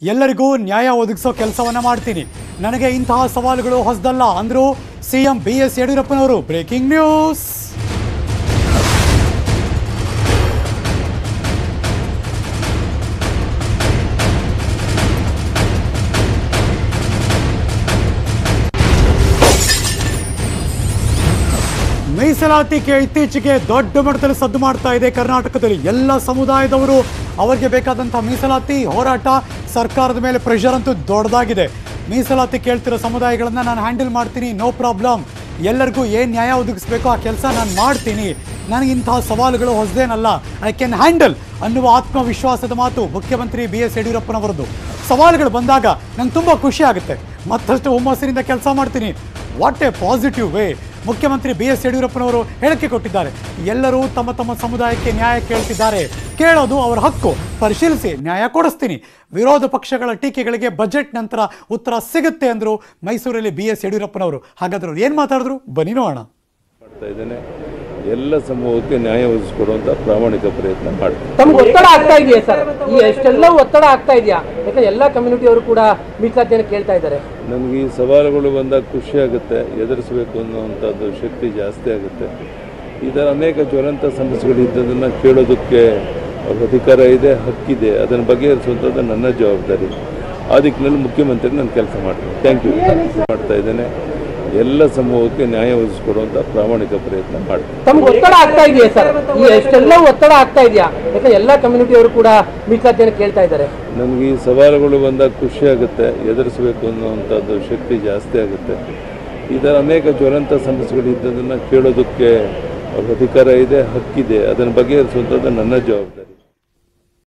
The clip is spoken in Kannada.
ಎಲ್ಲರಿಗೂ ನ್ಯಾಯ ಒದಗಿಸೋ ಕೆಲಸವನ್ನ ಮಾಡ್ತೀನಿ ನನಗೆ ಇಂತಹ ಸವಾಲುಗಳು ಹೊಸದಲ್ಲ ಅಂದ್ರು ಸಿಎಂ ಬಿ ಎಸ್ ಯಡಿಯೂರಪ್ಪನವರು ಬ್ರೇಕಿಂಗ್ ನ್ಯೂಸ್ ಮೀಸಲಾತಿಗೆ ಇತ್ತೀಚೆಗೆ ದೊಡ್ಡ ಮಟ್ಟದಲ್ಲಿ ಸದ್ದು ಮಾಡ್ತಾ ಇದೆ ಕರ್ನಾಟಕದಲ್ಲಿ ಎಲ್ಲ ಸಮುದಾಯದವರು ಅವರಿಗೆ ಬೇಕಾದಂಥ ಮೀಸಲಾತಿ ಹೋರಾಟ ಸರ್ಕಾರದ ಮೇಲೆ ಪ್ರೆಷರ್ ಅಂತೂ ದೊಡ್ಡದಾಗಿದೆ ಮೀಸಲಾತಿ ಕೇಳ್ತಿರೋ ಸಮುದಾಯಗಳನ್ನ ನಾನು ಹ್ಯಾಂಡಲ್ ಮಾಡ್ತೀನಿ ನೋ ಪ್ರಾಬ್ಲಮ್ ಎಲ್ಲರಿಗೂ ಏನು ನ್ಯಾಯ ಒದಗಿಸ್ಬೇಕೋ ಆ ಕೆಲಸ ನಾನು ಮಾಡ್ತೀನಿ ನನಗೆ ಇಂತಹ ಸವಾಲುಗಳು ಹೊಸದೇನಲ್ಲ ಐ ಕ್ಯಾನ್ ಹ್ಯಾಂಡಲ್ ಅನ್ನುವ ಆತ್ಮವಿಶ್ವಾಸದ ಮಾತು ಮುಖ್ಯಮಂತ್ರಿ ಬಿ ಎಸ್ ಯಡಿಯೂರಪ್ಪನವರದ್ದು ಸವಾಲುಗಳು ಬಂದಾಗ ನಂಗೆ ತುಂಬ ಖುಷಿ ಆಗುತ್ತೆ ಮತ್ತಷ್ಟು ಹುಮ್ಮಸ್ಸಿನಿಂದ ಕೆಲಸ ಮಾಡ್ತೀನಿ ವಾಟ್ ಎ ಪಾಸಿಟಿವ್ ವೇ ಮುಖ್ಯಮಂತ್ರಿ ಬಿ ಎಸ್ ಯಡಿಯೂರಪ್ಪನವರು ಹೇಳಿಕೆ ಕೊಟ್ಟಿದ್ದಾರೆ ಎಲ್ಲರೂ ತಮ್ಮ ತಮ್ಮ ಸಮುದಾಯಕ್ಕೆ ನ್ಯಾಯ ಕೇಳ್ತಿದ್ದಾರೆ ಕೇಳೋದು ಅವರ ಹಕ್ಕು ಪರಿಶೀಲಿಸಿ ನ್ಯಾಯ ಕೊಡಿಸ್ತೀನಿ ವಿರೋಧ ಪಕ್ಷಗಳ ಟೀಕೆಗಳಿಗೆ ಬಜೆಟ್ ನಂತರ ಉತ್ತರ ಸಿಗುತ್ತೆ ಅಂದರು ಮೈಸೂರಲ್ಲಿ ಬಿ ಎಸ್ ಯಡಿಯೂರಪ್ಪನವರು ಹಾಗಾದ್ರೆ ಅವ್ರು ಏನು ಮಾತಾಡಿದ್ರು ಬನ್ನಿ ನೋಡೋಣ ಮಾಡ್ತಾ ಇದ್ದೇನೆ ಎಲ್ಲ ಸಮೂಹಕ್ಕೆ ನ್ಯಾಯ ಒದಗಿಸ್ಕೊಡುವಂತ ಪ್ರಾಮಾಣಿಕ ಪ್ರಯತ್ನ ಮಾಡ್ತೀನಿ ತಮ್ಗೆ ಒತ್ತಡ ಆಗ್ತಾ ಇದೆಯಾ ಸರ್ ಈ ಎಷ್ಟೆಲ್ಲ ಒತ್ತಡ ಆಗ್ತಾ ಇದೆಯಾ ಯಾಕಂದ್ರೆ ಎಲ್ಲಾ ಕಮ್ಯುನಿಟಿ ಅವರು ಕೂಡ ಮೀಸಲಾತಿಯನ್ನು ಕೇಳ್ತಾ ಇದ್ದಾರೆ ನನಗೆ ಈ ಸವಾಲುಗಳು ಬಂದಾಗ ಖುಷಿ ಆಗುತ್ತೆ ಎದುರಿಸಬೇಕು ಅನ್ನುವಂಥದ್ದು ಶಕ್ತಿ ಜಾಸ್ತಿ ಆಗುತ್ತೆ ಈ ಥರ ಅನೇಕ ಜ್ವಲಂತ ಸಮಸ್ಯೆಗಳಿದ್ದದನ್ನು ಕೇಳೋದಕ್ಕೆ ಅವ್ರ ಅಧಿಕಾರ ಇದೆ ಹಕ್ಕಿದೆ ಅದನ್ನು ಬಗೆಹರಿಸುವಂಥದ್ದು ನನ್ನ ಜವಾಬ್ದಾರಿ ಆ ದಿಕ್ಕಿನಲ್ಲಿ ಮುಖ್ಯಮಂತ್ರಿ ನಾನು ಕೆಲಸ ಮಾಡ್ತೀನಿ ಥ್ಯಾಂಕ್ ಯು ಮಾಡ್ತಾ ಇದ್ದೇನೆ ಎಲ್ಲ ಸಮೂಹಕ್ಕೆ ನ್ಯಾಯ ಒದಗಿಸ್ಕೊಡುವಂಥ ಪ್ರಾಮಾಣಿಕ ಪ್ರಯತ್ನ ಮಾಡ್ತೀನಿ ತಮ್ಗೆ ಒತ್ತಡ ಆಗ್ತಾ ಇದೆಯಾ ಸರ್ ಈ ಎಷ್ಟೆಲ್ಲ ಒತ್ತಡ ಆಗ್ತಾ ಇದೆಯಾ ಯಾಕಂದ್ರೆ ಎಲ್ಲಾ ಕಮ್ಯುನಿಟಿ ಅವರು ಕೂಡ ಮೀಸಲಾತಿಯನ್ನು ಕೇಳ್ತಾ ಇದ್ದಾರೆ ನನಗೆ ಈ ಸವಾಲುಗಳು ಬಂದಾಗ ಖುಷಿ ಆಗುತ್ತೆ ಎದುರಿಸಬೇಕು ಅನ್ನುವಂಥದ್ದು ಶಕ್ತಿ ಜಾಸ್ತಿ ಆಗುತ್ತೆ ಈ ಥರ ಅನೇಕ ಜ್ವಲಂತ ಸಮಸ್ಯೆಗಳಿದ್ದದನ್ನು ಕೇಳೋದಕ್ಕೆ ಅವ್ರ ಅಧಿಕಾರ ಇದೆ ಹಕ್ಕಿದೆ ಅದನ್ನು ಬಗೆಹರಿಸುವಂಥದ್ದು ನನ್ನ ಜವಾಬ್ದಾರಿ